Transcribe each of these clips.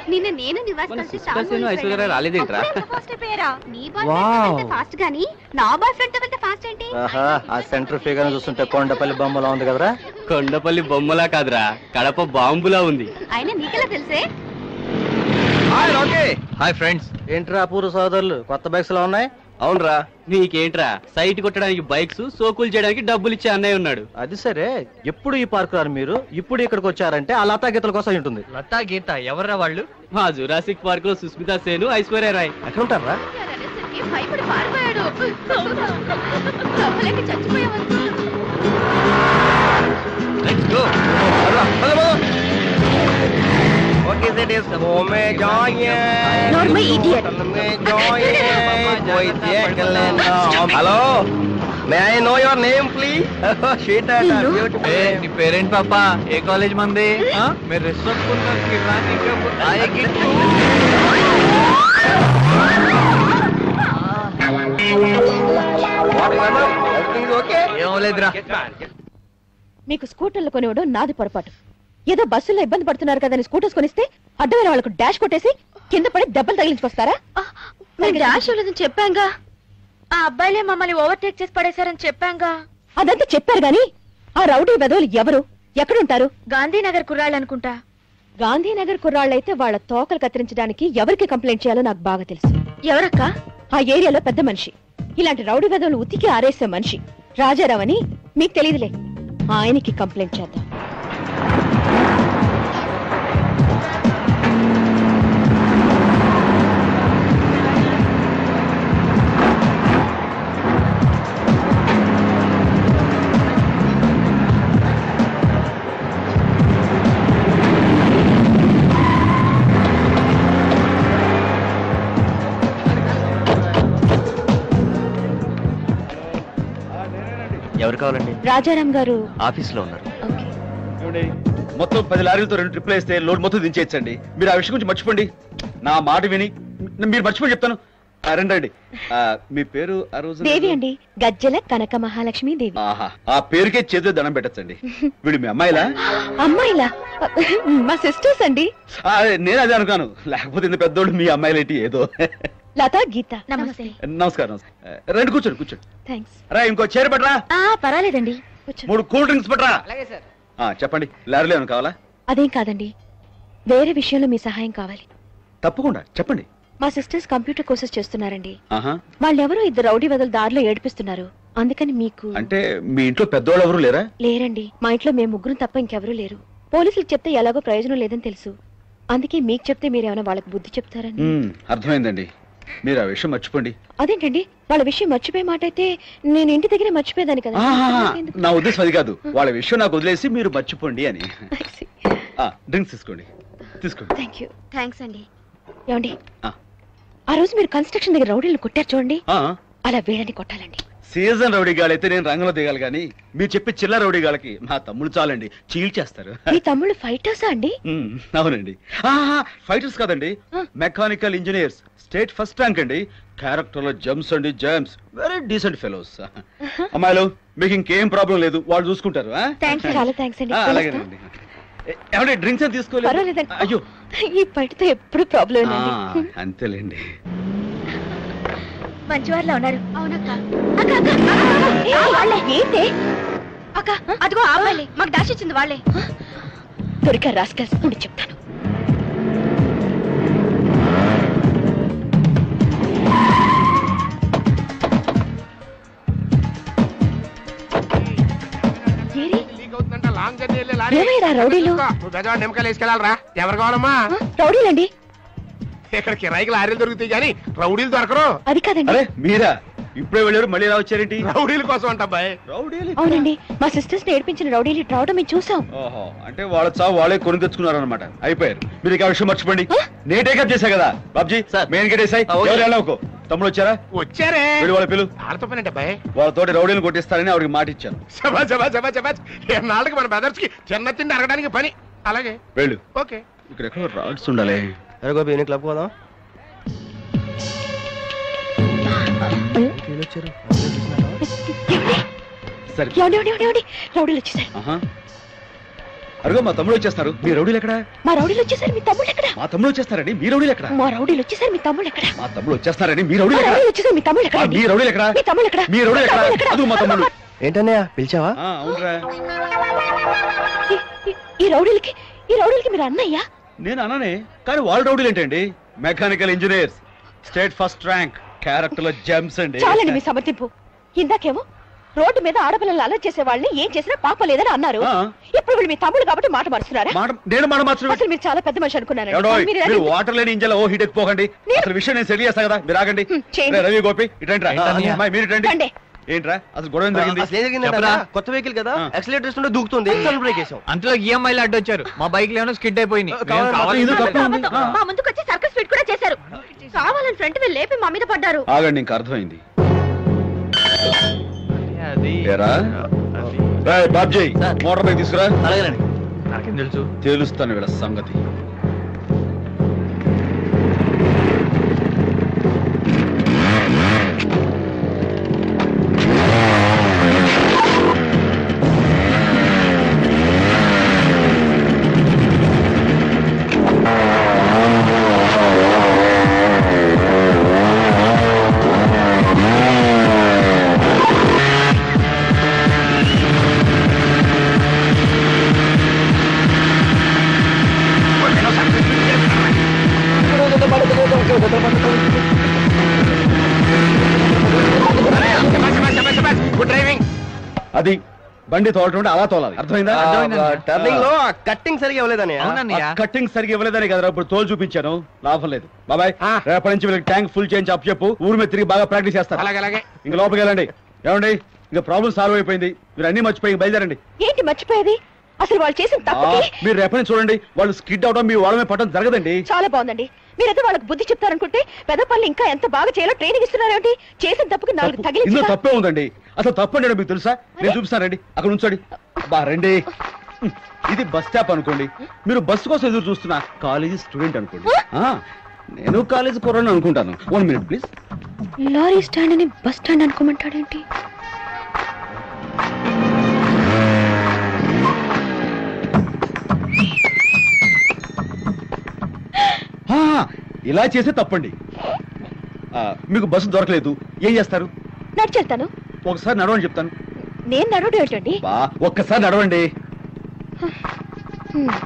నిన్న నేను నివాస్ మన కలిసి సుస్మితా సేను, ఐశ్వర్య రాయ్ రాలేదేంట్రా? నీ బాయ్ వావ్. ఫ్రెండ్ ఫాస్ట్ గానీ నా బాయ్ ఫ్రెండ్ తో వెళ్తే ఫాస్ట్ ఏంటి ఆహా ఆ సెంటర్ ఫిగర్ చూస్తుంటే కొండపల్లి బొమ్మలా ఉంది కదరా కొండపల్లి బొమ్మలా కాదురా కడప బాంబులా ఉంది అయినా నీకెలా తెలుసే హాయ్ ఓకే హాయ్ ఫ్రెండ్స్ ఏంట్రా అపూర్వ సోదరులు కొత్త బైక్స్ లో ఉన్నాయి అవునరా నీకేంట్రా సైట్ కొట్టడానికి బైక్స్ సోకులు చేయడానికి డబ్బులు ఇచ్చే అన్నయ్య ఉన్నాడు అది సరే ఎప్పుడు ఈ పార్క్ రారు మీరు ఇప్పుడు ఇక్కడికి వచ్చారంటే ఆ లతా గీతల కోసం అయి ఉంటుంది లతా గీత ఎవర్రా వాళ్ళు మా జురాసిక్ పార్క్ లో సుస్మితా సేను ఐశ్వర్య రాయ్ ఎక్కడ ఉంటారా అనేసరికి భయపడి పారిపోయాడు నవ్వలేక చచ్చిపోయావనుకో let's go okay that is ఓమే జాయే Normal idiot. Hello may I know your name please షీట్ ఏ నీ పేరేంటి పాప ఏ కాలేజ్ మంది ఆ? మీరు రిసార్ట్ ఓకే ఏం లేదురా మీకు స్కూటర్లు కొనివ్వడం నాది పొరపాటు ఏదో బస్సుల్లో ఇబ్బంది పడుతున్నారు కదని స్కూటర్స్ కొనిస్తే అడ్డమైన వాళ్ళకు డాష్ కొట్టేసి కింద పడి దెబ్బలు తగిలించుకొస్తారా నాకు డాష్ లేదని చెప్పాంగా ఆ అబ్బాయిలే మమ్మల్ని ఓవర్టేక్ చేసి పడేశారని చెప్పాంగా అదంతా చెప్పారు గాని ఆ రౌడీ వెధవులు ఎవరు ఎక్కడుంటారు గాంధీనగర్ కుర్రాళ్ళు అనుకుంటా గాంధీనగర్ కుర్రాళ్ళైతే వాళ్ళ తోకలు కత్తిరించడానికి ఎవరికి కంప్లైంట్ చేయాలో నాకు బాగా తెలుసు ఎవరక్క ఆ ఏరియాలో పెద్ద మనిషి ఇలాంటి రౌడీ వెధవులు ఉతికి ఆరేసే మనిషి రాజారావు అని మీకు తెలియదులే ఆయనకి కంప్లైంట్ చేద్దాం ఎవరు కావాలండి రాజారాం గారు ఆఫీస్ లో ఉన్నారు ఓకే ఏమండి? మొత్తం పది లారీలతో రెండు ట్రిప్లు వేస్తే లోడ్ మొత్తం దించేయచ్చండి మీరు ఆ విషయం గురించి మర్చిపోండి నా మాట విని మీరు మర్చిపోయి చెప్తాను ఆ, రండి రండి ఆ, మీ పేరు ఆ రోజు దేవి అండి గజ్జల కనక మహాలక్ష్మి దేవి ఆహా ఆ పేరుకే చేతిలో దండం పెట్టచ్చండి వీడు మీ అమ్మాయిలా అమ్మాయిలా మా సిస్టర్స్ అండి ఆ, నేను అదే అనుకాను లేకపోతే ఇంత పెద్దోళ్ళు మీ అమ్మాయిలేంటి ఏదో లతా గీత నమస్తే నమస్కారం నమస్కారం. ఆ, రండి కూర్చోండి కూర్చోండి థ్యాంక్స్ రా ఇంకో చైర్ పట్టరా ఆ పర్వాలేదండి మూడు కూల్ డ్రింక్స్ పట్టరా ఆ, చెప్పండి లారీలో ఏమైనా కావాలా అదేం కాదండి వేరే విషయంలో మీ సహాయం కావాలి తప్పకుండా చెప్పండి మా సిస్టర్స్ కంప్యూటర్ కోర్సెస్ చేస్తున్నారండి ఆహా వాళ్ళెవరో ఇద్దరు రౌడీ వదలు దారిలో ఏడిపిస్తున్నారు అందుకని మీకు అంటే మీ ఇంట్లో పెద్దోళ్ళు ఎవరు లేరా లేరండి మా ఇంట్లో మేము ముగ్గురు తప్ప ఇంకెవరూ లేరు పోలీసులకు చెప్తే ఎలాగో ప్రయోజనం లేదని తెలుసు అందుకే మీకు చెప్తే మీరేమైనా వాళ్ళకి బుద్ధి చెప్తారని మ్మ్, అర్థమైందండి మీరు ఆ విషయం మర్చిపోండి అదేంటండి వాళ్ళ విషయం మర్చిపోయే మాట అయితే నేను ఇంటి దగ్గరే మర్చిపోయేదాన్ని కదా ఆహాహా, ఎందుకు? నా ఉద్దేశం అది కాదు వాళ్ళ విషయం నాకు వదిలేసి మీరు మర్చిపోండి అని ఆ, డ్రింక్స్ తీసుకోండి తీసుకోండి థ్యాంక్ యూ థ్యాంక్స్ అండి ఏమండి ఆ. ఆ రోజు మీరు కన్స్ట్రక్షన్ దగ్గర రౌడీలు కొట్టారు చూడండి ఆ, అలా వీళ్ళని కొట్టాలండి సీజన్ రౌడీ గాలైతే నేను రంగంలో దిగాలి కానీ మీరు చెప్పే చిల్లర రౌడీ గాలకి మా తమ్ముడు చాలండి చీల్చేస్తారు మీ తమ్ముళ్ళు ఫైటర్సా అండి మ్మ్, అవునండి ఫైటర్స్ కాదండి ఆ. Mechanical engineers state first rank అండి క్యారెక్టర్ లో జమ్స్ అండి జమ్స్ వెరీ డీసెంట్ ఫెలోస్ అమ్మాయిలు మీకు ఇంకేం ప్రాబ్లం లేదు వాళ్ళు చూసుకుంటారు ఆ? థ్యాంక్స్ చాలా థ్యాంక్స్ అండి ఆ, పిలుస్తా? అలాగేనండి ఏ- ఏమండి డ్రింక్స్ అని తీసుకోలేదు పర్వాలేదండి అయ్యో ఈ బయటతో ఎప్పుడు ప్రాబ్లం ఆ, అండి అంతేలేండి మంచివారిలో ఉన్నారు అవునక్క ఏ, వాళ్ళే, ఏంటి అక్క అదిగో ఆ అబ్బాయిలే మాకు డాష్ ఇచ్చింది వాళ్ళే దొరికారు రాసుకెళ్ళి ఉండి చెప్తాను ఏరి? ఏమైరా రౌడీలు నువ్వు పెద్దవాడు నిమ్మకాయలు వేసుకెళ్ళాలరా ఎవరు కావాలమ్మా ఆ, రౌడీలండి ఇక్కడ కిరాయికి లారీలు దొరుకుతాయి కానీ రౌడీలు దొరకరు అది కాదండి అరే మీరా ఇప్పుడే వెళ్ళారు మళ్ళీ ఎలా వచ్చారేంటి రౌడీల కోసం అంట అబ్బాయి రౌడీలు అవునండి మా సిస్టర్స్ నేర్పించిన రౌడీలు ఇటు రావడం మేము చూసాం ఓహో అంటే వాళ్ళ చావు వాళ్ళే కొని తెచ్చుకున్నారు అనమాట అయిపోయారు మీరు ఇక ఆ విషయం మర్చిపోండి నేను టేకప్ చేశా కదా బాబ్జీ సార్. మెయిన్ గేట్ వేసాయి ఆ, ఓకే. ఎవరు వెళ్ళకు తమ్ముడు వచ్చారా వచ్చారే వీడు వాళ్ళ పిలు వాళ్ళతో పని అబ్బాయి వాళ్ళతోటి రౌడీలు కొట్టిస్తారని ఆవిడకి మాట ఇచ్చాను సభా సభా సభా సభా నాళ్ళకి మన బ్రదర్స్ కి చిన్న తిండి అరగడానికి పని అలాగే వెళ్ళు ఓకే ఇక్కడ ఎక్కడో రాడ్స్ ఉండాలి అరే గోపి ఈయన క్లబ్ పోదాం సరే ఏమండి ఏమండి ఏమండి రౌడీలు వచ్చేసారు ఆహా అరుగో మా తమ్ముడు వచ్చేస్తారు మీ రౌడీలు ఎక్కడ మా రౌడీలు వచ్చేసారు మీ తమ్ముళ్ళు ఎక్కడ మా తమ్ముడు వచ్చేస్తారండి మీ రౌడీలు ఎక్కడ మా రౌడీలు వచ్చేసారు మీ తమ్ముళ్ళు ఎక్కడ మా తమ్ముడు వచ్చేస్తారండి మీ మా రౌడీలు ఎక్కడ రౌడీలు వచ్చేసారు మీ తమ్ముళ్ళు ఎక్కడ ఆ, మీ రౌడీలు ఎక్కడ మీ తమ్ముళ్ళు ఎక్కడ మీ రౌడీలు ఎక్కడ తమ్ముళ్ళు అదుగు మా తమ్ముడు ఏంటన్నయ్య పిలిచావా ఆ, అవునరా ఈ- ఈ- ఈ రౌడీలకి ఈ రౌడీలకి మీరు అన్నయ్యా నేను అన్నానే కానీ వాళ్ళ రౌడీలు ఏంటండి mechanical engineers state first rank character లో జెమ్స్ అండి చాలండి మీ సమర్థింపు ఇందాకేమో రోడ్డు మీద ఆడపిల్లలు అలర్ట్ చేసే వాళ్ళని ఏం చేసినా పాప లేదని అన్నారు ఆ. ఇప్పుడు వీళ్ళు మీ తమ్ముడు కాబట్టి మాట మరుస్తున్నారా మాట నేను మాట మార్చడం అసలు మీరు చాలా పెద్ద మనిషి అనుకున్నాను ఎవడోయ్, మీరు వాటర్ లేని ఇంజన్ ఓ హీట్ ఎక్కిపోకండి అసలు విషయం నేను సెటిల్ చేస్తా కదా మీరు ఆగండి హ్మ్, చేయండి. రే, రవి గోపి ఇటండి ఏంటన్నయ్య? అమ్మాయి మీరు ఇటండి రండి. ఏంట్రా అసలు గొడవ ఏం జరిగింది అసలు ఏం జరిగిందంటే చెప్పరా? అన్న, కొత్త వెహికల్ కదా ఆ. యాక్సిలేటర్ ఇస్తుంటే దూకుతుంది సడన్ బ్రేక్ వేసాం అంతలో ఈఎంఐలు అడ్డొచ్చారు మా బైక్ ఏమైనా స్కిడ్ అయిపోయింది ఆ, కావాలి, కావాలి ఇది తప్పే ఉంది. ఆ. మా ముందుకు వచ్చి సర్కస్ ఫిట్ కూడా చేశారు కావాలని ఫ్రంట్ వీళ్ళు లేపి మా మీద పడ్డారు ఆగండి ఇంకా అర్థమైంది అది ఏరా? అది రేయ్, బాబ్జీ సార్. మోటార్ బైక్ తీసుకురా అలాగేనండి నాకేం తెలుసు తెలుస్తాను వీళ్ళ సంగతి గుడ్ డ్రైవింగ్ అది బండి తోలటం అంటే అలా తోలాలి అర్థమైందా టర్నింగ్ లో కట్టింగ్ సరిగా ఇవ్వలేదన్నయ్య అవునన్నయ్య కట్టింగ్ సరిగా ఇవ్వలేదని కదా ఇప్పుడు తోలు చూపించాను లాభం లేదు బాబాయ్ ఆ. రేపటి నుంచి వీళ్ళకి ట్యాంక్ ఫుల్ చేయించి అప్పు చెప్పు ఊరు మీద తిరిగి బాగా ప్రాక్టీస్ చేస్తారు అలాగే అలాగే ఇంకా లోపలికి వెళ్ళండి ఏమండి ఇంకా ప్రాబ్లం సాల్వ్ అయిపోయింది మీరు అన్ని మర్చిపోయి బయలుదేరండి ఏంటి మర్చిపోయేది అసలు వాళ్ళు చేసిన ఆ, తప్పుకి మీరు రేపటి నుంచి చూడండి వాళ్ళు స్కిడ్ అవడం మీ వాళ్ళ మీద పడడం జరగదండి చాలా బాగుందండి మీరైతే వాళ్ళకి బుద్ధి చెప్తారనుకుంటే పెద్ద పనులు ఇంకా ఎంత బాగా చేయాలో ట్రైనింగ్ ఇస్తున్నారేంటి చేసిన తప్పుకి నాలుగు తప్పు- తగిలించి ఇందులో తప్పే ఉందండి అసలు తప్పండి మీకు తెలుసా నేను చూపిస్తానండి అక్కడ ఉంచండి బా రండి హ్మ్. ఇది బస్ స్టాప్ అనుకోండి మీరు బస్సు కోసం ఎదురు చూస్తున్న కాలేజీ స్టూడెంట్ అనుకోండి ఆ, నేను కాలేజీ కుర్రాన్ని అనుకుంటాను one minute please lorry stand అని బస్ స్టాండ్ అనుకోమంటాడేంటి ఇలా చేస్తే తప్పండి ఆ, మీకు బస్సు దొరకలేదు ఏం చేస్తారు నడిచెళ్తాను ఒకసారి నడవని చెప్తాను నేను నడవడం ఏంటండి బా ఒక్కసారి నడవండి హ్మ్.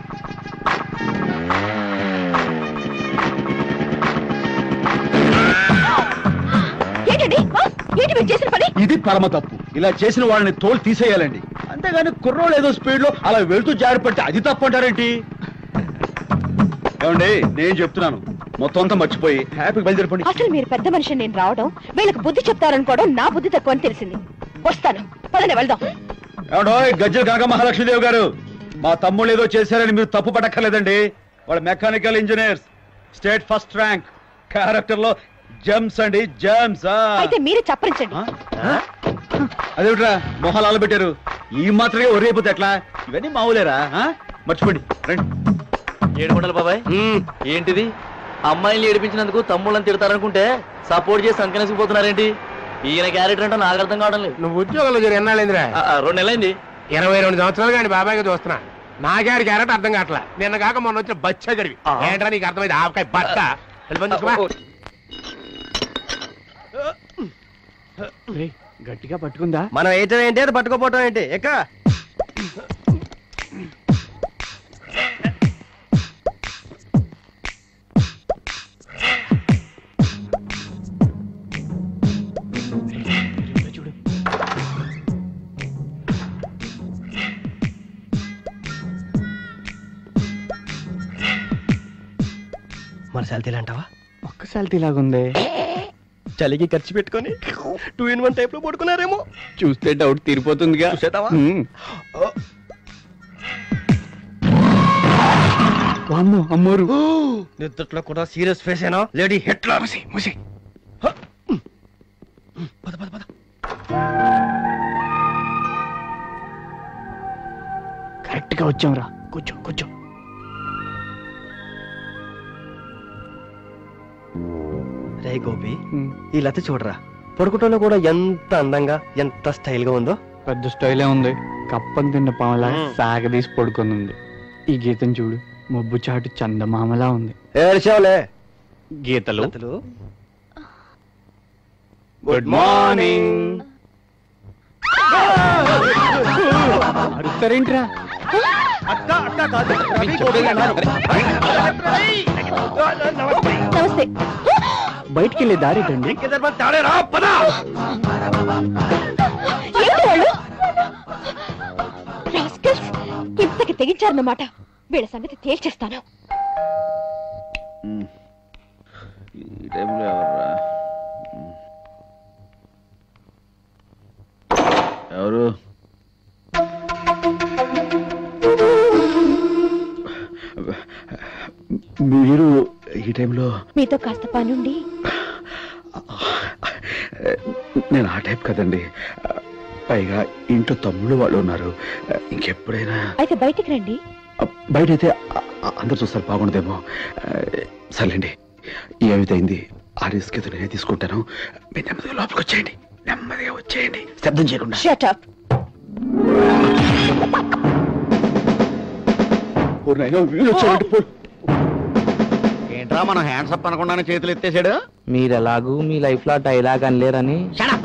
ఏంటండి ఆ? ఏంటి మీరు చేసిన పని ఇది పరమ తప్పు ఇలా చేసిన వాళ్ళని తోలు తీసేయాలండి అంతేగాని కుర్రోళ్ళు ఏదో స్పీడ్ లో అలా వెళ్తూ జారి పడితే అది తప్పు అంటారేంటి ఏమండి నేను చెప్తున్నాను మొత్తం అంతా మర్చిపోయి హ్యాపీగా బయలుదేరిపోండి అసలు మీరు పెద్ద మనిషి నేను రావడం వీళ్ళకి బుద్ధి చెప్తారనుకోవడం నా బుద్ధి తక్కువ అని తెలిసింది వస్తాను పదనే వెళ్దాం ఏమండో గజ్జల కనక మహాలక్ష్మీదేవి గారు మా తమ్ముళ్ళు ఏదో చేశారని మీరు తప్పు పడక్కర్లేదండి వాళ్ళ mechanical engineers state first rank character లో జమ్స్ అండి జమ్స్ అయితే మీరే చప్పరించండి అదేమిట్రా మొహాలు ఆలబెట్టారు ఈ మాత్రమే ఒరేపోతే ఎట్లా ఇవన్నీ మావులేరా ఆ? మర్చిపోండి రండి ఏడుకొండల బాబాయ్ ఏంటిది అమ్మాయిని ఏడిపించినందుకు తమ్ముళ్ళని తిడతారనుకుంటే సపోర్ట్ చేసి సంకనేసిపోతున్నారేంటి ఈయన క్యారెక్టర్ అంటే నాకు అర్థం కావడం లేదు నువ్వు ఉద్యోగంలో చేరి ఎన్నాళ్ళైందిరా ఆ, ఆ, రెండు నెలలైంది ఇరవై రెండు సంవత్సరాలు కానీ బాబాయ్గా చూస్తున్నా నాగాడి క్యారెట్ అర్థం కావట్లా నిన్న కాక మొన్న వచ్చిన బచ్చ గడివి ఆ. ఏంట్రా నీకు అర్థమైంది ఆవకాయ బట్ట వెళ్ళి పని చూసుకోమా. గట్టిగా పట్టుకుందా మనం ఏంటో ఏంటి అది పట్టుకోపోవటం ఏంటి ఎక్క మన శాలరీ అంటావా ఒక్కసారి ఇలాగుంది చలికి ఖర్చు పెట్టుకొని టూ ఇన్ వన్ టైప్ లో పడుకున్నారేమో చూస్తే డౌట్ తీరిపోతుందిగా చూసేద్దామా? హ్మ్. వామ్మో, అమ్మోరు నిద్రలో కూడా సీరియస్ ఫేస్ ఏనా లేడీ హిట్లర్ పద పద పద కరెక్ట్ గా వచ్చాంరా కూర్చో కూర్చో రే గోపి హ్మ్. ఈ లత చూడరా పడుకోవటంలో కూడా ఎంత అందంగా ఎంత స్టైల్ గా ఉందో పెద్ద స్టైలే ఉంది కప్పని తిన్న పాములా మ్మ్. సాగదీసి పడుకొని ఉంది ఈ గీతం చూడు మొబ్బు చాటు చందమామలా ఉంది ఏడ్చావులే గీతలు గుడ్ మార్నింగ్ అరుస్తారేంట్రా నమస్తే బయటికి వెళ్ళే దారి అండి ఏమిటి వాళ్ళు Rascals! ఇంతకి తెగించారన్నమాట వీళ్ళ సంగతి తేల్చేస్తాను ఈ టైంలో ఎవర్రా ఎవరు మీరు ఈ టైంలో మీతో కాస్త పనుండి నేను ఆ టైప్ కదండి పైగా ఇంట్లో తమ్ముళ్ళు వాళ్ళు ఉన్నారు ఇంకెప్పుడైనా అయితే బయటికి రండి బయట అయితే అందరు చూస్తారు బాగుండదేమో సర్లేండి ఏమిటైంది ఆ రిస్క్ ఏదో నేనే తీసుకుంటాను మీరు నెమ్మదిగా లోపలికి వచ్చేయండి నెమ్మదిగా వచ్చేయండి శబ్దం చేయకుండా షట్ అప్ ఓ నాయనా, వీళ్ళు వచ్చారంటే పో- ఏంట్రా మనం హ్యాండ్స్ అప్ అనకుండానే చేతులు ఎత్తేసాడు మీరు ఎలాగూ మీ లైఫ్ లో డైలాగ్ అనలేరని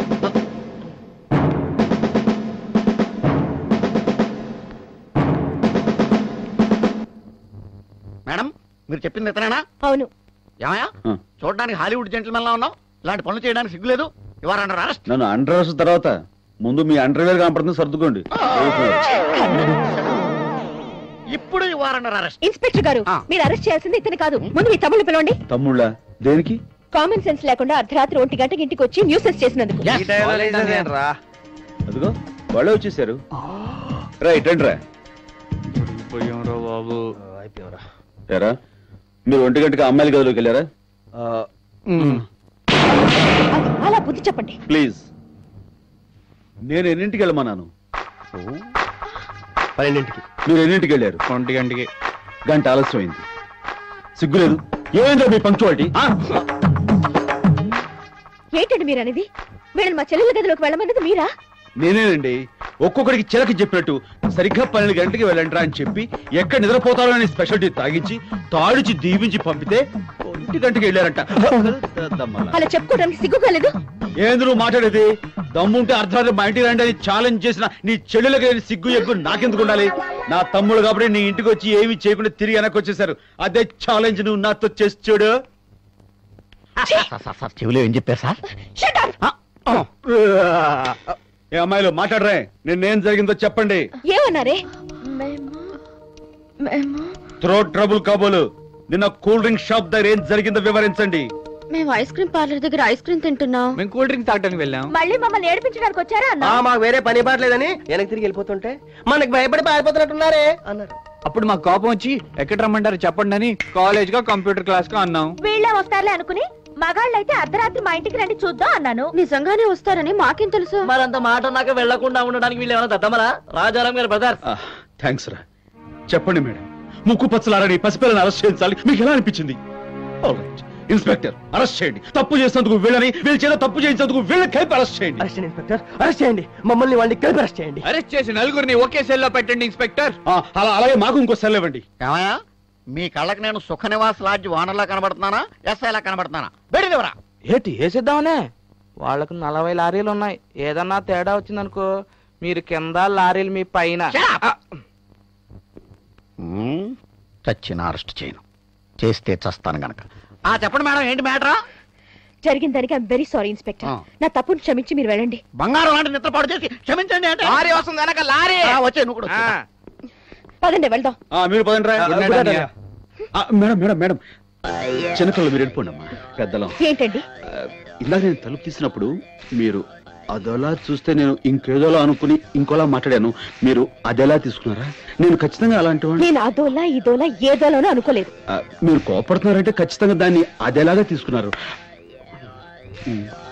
మేడం మీరు చెప్పింది ఇతనేనా అవును ఏమయ్యా ఆ. చూడడానికి హాలీవుడ్ జెంటిల్మెన్ లా ఉన్నావు ఇలాంటి పనులు చేయడానికి సిగ్గులేదు ఇవాళ అండర్ అరెస్ట్ నన్ను అండర్ వేసిన తర్వాత ముందు మీ అండర్ వేర్ కనపడుతుంది సర్దుకోండి ఇప్పుడు ఇవాళ అండర్ అరెస్ట్ ఇన్స్పెక్టర్ గారు ఆ. మీరు అరెస్ట్ చేయాల్సింది ఇతను కాదు ముందు మీ తమ్ముళ్ళు పిలవండి తమ్ముళ్ళ దేనికి కామన్ సెన్స్ లేకుండా అర్ధరాత్రి ఒంటి గంటకి ఇంటికి వచ్చి న్యూసెస్ చేసినందుకు అదిగో వాళ్ళే వచ్చేసారు రైట్ రండి రా పోయాంరా బాబు ఎరా మీరు ఒంటి గంటకి అమ్మాయిల గదిలోకి వెళ్ళారా అది అలా బుద్ధి చెప్పండి ప్లీజ్ నేను ఎన్నింటికి వెళ్ళమన్నాను పన్నెండింటికి మీరు ఎన్నింటికి వెళ్ళారు ఒంటి గంటకి గంట ఆలస్యమైంది సిగ్గులేదు ఏమైందో మీ పంక్చువాలిటీ ఏంటండి మీరు అనేది వీళ్ళని మా చెల్లెల గదిలోకి వెళ్ళమన్నది మీరా నేనేనండి ఒక్కొక్కడికి చిలక చెప్పినట్టు సరిగ్గా పన్నెండు గంటకి వెళ్ళండిరా అని చెప్పి ఎక్కడ నిద్రపోతారో అని స్పెషాలిటీ తాగించి తాడిచి దీవించి పంపితే ఒంటి గంటకి వెళ్ళారంట దమ్మలా. అలా చెప్పుకోవడానికి సిగ్గుకోలేదు ఏంది నువ్వు మాట్లాడేది దమ్ముంటే అర్ధరాత్రి మా ఇంటికి రండి అని ఛాలెంజ్ చేసిన నీ చెల్లెలకి లేని సిగ్గు ఎగ్గు నాకెందుకు ఉండాలి నా తమ్ముడు కాబట్టి నీ ఇంటికి వచ్చి ఏమీ చేయకుండా తిరిగి వెనక్కి వచ్చేసారు అదే ఛాలెంజ్ నువ్వు నాతో చేసి చూడు సార్ సార్ చెవిలో ఏం చెప్పారు సార్ Shut up! ఏ అమ్మాయిలు మాట్లాడరే నిన్నేం జరిగిందో చెప్పండి ఏమన్నారే మేము మేము థ్రోట్ ట్రబుల్ కాబోలు నిన్న కూల్ డ్రింక్ షాప్ దగ్గర ఏం జరిగిందో వివరించండి మేము ఐస్ క్రీమ్ పార్లర్ దగ్గర ఐస్ క్రీమ్ తింటున్నాం మేము కూల్ డ్రింక్ తాగడానికి వెళ్ళాం మళ్ళీ మమ్మల్ని ఏడిపించడానికి వచ్చారా అన్న మాకు వేరే పని పాటలేదని వెనక్కి తిరిగి వెళ్ళిపోతుంటే మనకి భయపడి పారిపోతున్నట్టున్నారే అన్నారు అప్పుడు మాకు కోపం వచ్చి ఎక్కడ రమ్మంటారు చెప్పండి అని కాలేజ్ గా కంప్యూటర్ క్లాస్ గా అన్నాం వీళ్ళే వస్తారులే అనుకుని మగాళ్ళైతే అర్ధరాత్రి మా ఇంటికి రండి చూద్దాం అన్నాను నిజంగానే వస్తారని మాకేం తెలుసు మరంత మాట నాకు వెళ్లకుండా ఉండడానికి వీళ్ళు ఏమైనా దద్దమరా రాజారాం గారు బ్రదర్ థ్యాంక్స్ రా చెప్పండి మేడం ముక్కు పచ్చలారని పసిపిల్లని అరెస్ట్ చేయించాలి మీకు ఎలా అనిపించింది Alright. ఇన్స్పెక్టర్ అరెస్ట్ చేయండి తప్పు చేసినందుకు వీళ్ళని వీళ్ళ చేత తప్పు చేయించినందుకు వీళ్ళని కలిపి అరెస్ట్ చేయండి అరెస్ట్ చేయండి ఇన్స్పెక్టర్ అరెస్ట్ చేయండి మమ్మల్ని వాళ్ళని కలిపి అరెస్ట్ చేయండి అరెస్ట్ చేసి నలుగురిని ఒకే సెల్ లో పెట్టండి ఇన్స్పెక్టర్ ఆ, అలా అలాగే మాకు ఇంకో సెల్ ఇవ్వండి ఏమయ్యా మీ కళ్ళకి నేను సుఖ నివాస్ లాడ్జ్ వానర్లా కనబడుతున్నానా ఎస్ఐలా కనబడుతున్నానా బయటివరా ఏంటి వేసేద్దామనే వాళ్ళకు నలభై లారీలు ఉన్నాయి ఏదన్నా తేడా వచ్చిందనుకో మీరు కింద లారీలు మీ పైన చచ్చిన అరెస్ట్ చేయను చేస్తే చస్తాను గనక ఆ చెప్పండి మేడం ఏంటి మ్యాటరా జరిగిన దానికి ఐఎమ్ వెరీ సారీ ఇన్స్పెక్టర్ ఆ. నా తప్పును క్షమించి మీరు వెళ్ళండి బంగారం లాంటి నిద్రపాటు చేసి క్షమించండి అంటే లారీ వస్తుంది వెనక లారీ ఆ, వచ్చే నువ్వు కూడా వచ్చే. పదండి వెళ్దాం ఆ, మీరు పదండి రా. Good night, అన్నయ్య. ఆ, మేడం మేడం మేడం చిన్నకళ్ళు మీరు వెళ్ళిపోండి అమ్మా పెద్దలం ఏంటండి ఆ, ఇందాక నేను తలుపు తీసినప్పుడు మీరు అదోలా చూస్తే నేను ఇంకేదోలా అనుకుని ఇంకోలా మాట్లాడాను మీరు అదెలా తీసుకున్నారా నేను ఖచ్చితంగా అలాంటి వాడిని నేను అదోలా ఇదోలా ఏదోలానో అనుకోలేదు ఆ, మీరు కోపడుతున్నారంటే ఖచ్చితంగా దాన్ని అదేలాగా తీసుకున్నారు ఉమ్.